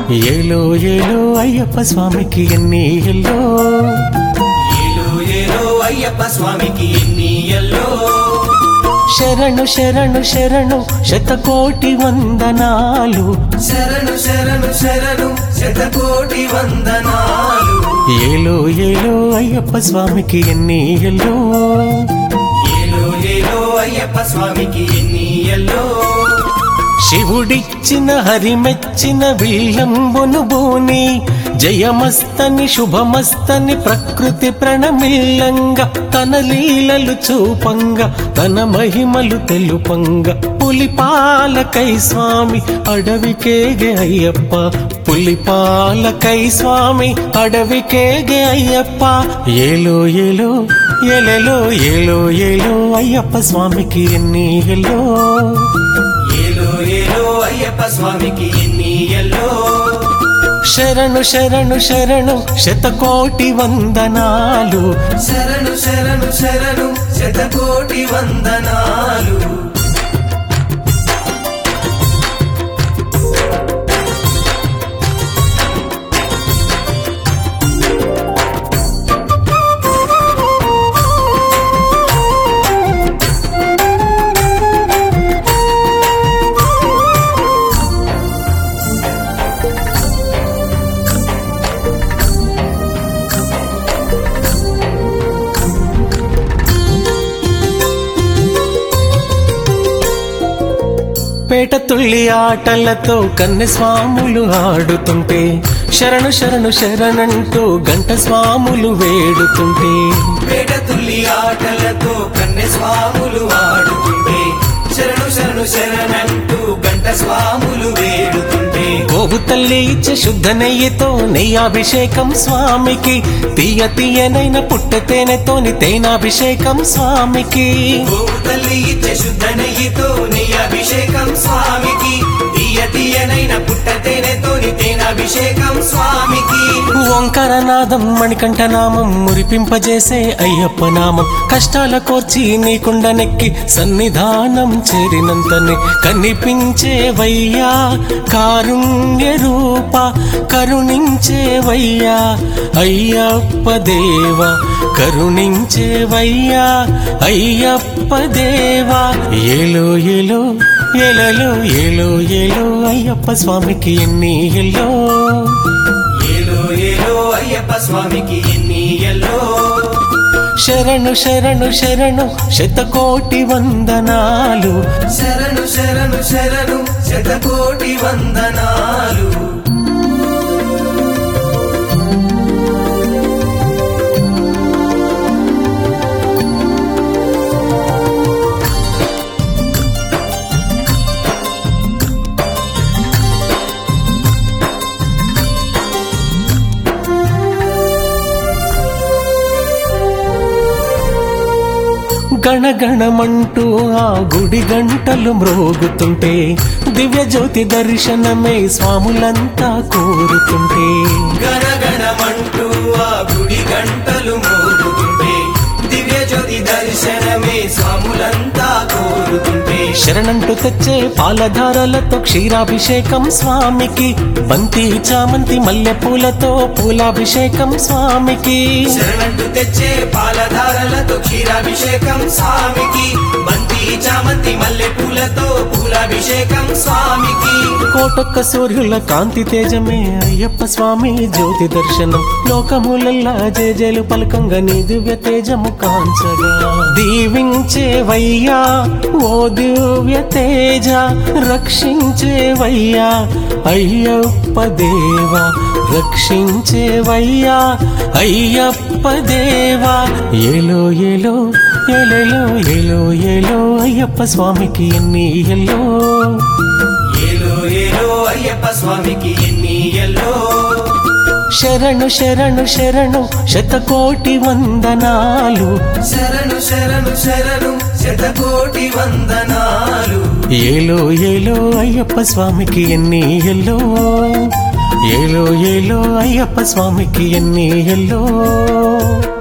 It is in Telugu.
ఏలో ఏలో అయ్యప్ప స్వామికి ఎన్ని ఎల్లో ఏలో ఏలో అయ్యప్ప స్వామికి ఎన్ని ఎల్లో శరణు శరణు శరణు శతకోటి వందనాలు శరణు శరణు శరణు శతకోటి వందనాలు ఏలో ఏలో అయ్యప్ప స్వామికి ఎన్ని ఎల్లో ఏలో ఏలో అయ్యప్ప స్వామికి ఎన్ని ఎల్లో శివుడిచ్చిన హరిమెచ్చిన విల్లంబును బోని జయమస్తని శుభమస్తని ప్రకృతి ప్రణమిల్లంగా తన లీలలు చూపంగా తన మహిమలు తెలుపంగా పులిపాలకై స్వామి అడవికేగే అయ్యప్ప పులిపాలకై స్వామి అడవికేగే అయ్యప్ప ఏలో ఏలో ఎలెలో ఏలో ఏలో అయ్యప్ప స్వామికి ఎన్ని ఎల్లో ఏలో ఏలో అయ్యప్ప స్వామికి ఎన్ని ఎల్లో శరణు శరణు శరణు శతకోటి వందనాలు శరణు శరణు శరణు శతకోటి వందనాలు పేట తుళ్ళి ఆటలతో కన్నె స్వాములు ఆడుతుంటే శరణు శరణు శరణంటూ గంట స్వాములు వేడుతుంటే పేట తుల్లి ఆటలతో కన్నె స్వాములు ఆడుతుంటే శరణు శరణు శరణంటూ గంట స్వాములు వేడుతుంటే గోవు తల్లి ఇచ్చే శుద్ధ నెయ్యితో నెయ్యాభిషేకం స్వామికి తీయ తీయనైన పుట్ట తేనెతోని తేనాభిషేకం స్వామికి గోవు తల్లి ఇచ్చే శుద్ధ నెయ్యితో నీ అభిషేకం స్వామికి తీయ తీయనైన పుట్ట తేనెతోని తేనాభిషేకం స్వామికి ఓంకారనాదం మణికంఠ నామం మురిపింపజేసే అయ్యప్ప నామం కష్టాల కోర్చి నీకుండ నెక్కి సన్నిధానం చేరినంతనే కనిపించేవయ్యా కారుణ్య రూప కరుణించేవయ్యా అయ్యప్ప దేవా కరుణించేవయ్యా అయ్యప్ప దేవా ఏలో ఏలో ఏలలో ఏలో ఏలో అయ్యప్ప స్వామికి ఎన్ని ఎల్లో ఏలో ఏలో అయ్యప్ప స్వామికి ఎన్ని ఎల్లో శరణు శరణు శరణు శతకోటి వందనాలు శరణు శరణు శరణు శతకోటి వందనాలు గణగణమంటూ ఆ గుడి గంటలు మ్రోగుతుంటే దివ్య జ్యోతి దర్శనమే స్వాములంతా కోరుతుంటే గణగణమంటూ ఆ గుడి గంటలు మోగుతుంటే దివ్య జ్యోతి దర్శనమే స్వాములంతా కోరుతుంటే శరణంటూ తెచ్చే పాలధారలతో క్షీరాభిషేకం స్వామికి బంతి చామంతి మల్లె పూలతో పూలాభిషేకం స్వామికి శరణంటూ తెచ్చే పాలధారలతో క్షీరాభిషేకం స్వామికి బంతి చామంతి మల్లె పూలతో పూలాభిషేకం స్వామికి కోటొక్క సూర్యుల కాంతి తేజమే అయ్యప్ప స్వామి జ్యోతి దర్శనం లోకములల్లా జేజేలు పలకంగా నీ దివ్య తేజము కాంచగా దీవించేవయ్యా ఓ దివ్య తేజ రక్షించేవయ్యా అయ్యప్ప దేవా రక్షించేవయ్యా అయ్యప్ప దేవా ఏలో ఏలో ఏలేలో ఏలో ఏలో అయ్యప్ప స్వామికి ఎన్ని ఎల్లో ఏలో ఏలో అయ్యప్ప స్వామికి ఎన్ని ఎల్లో శరణు శరణు శరణు శతకోటి వందనాలు శరణు శరణు శరణు శతకోటి వందనాలు ఏలో ఏలో అయ్యప్ప స్వామికి ఎన్ని ఎల్లో ఏలో ఏలో అయ్యప్ప స్వామికి ఎన్ని ఎల్లో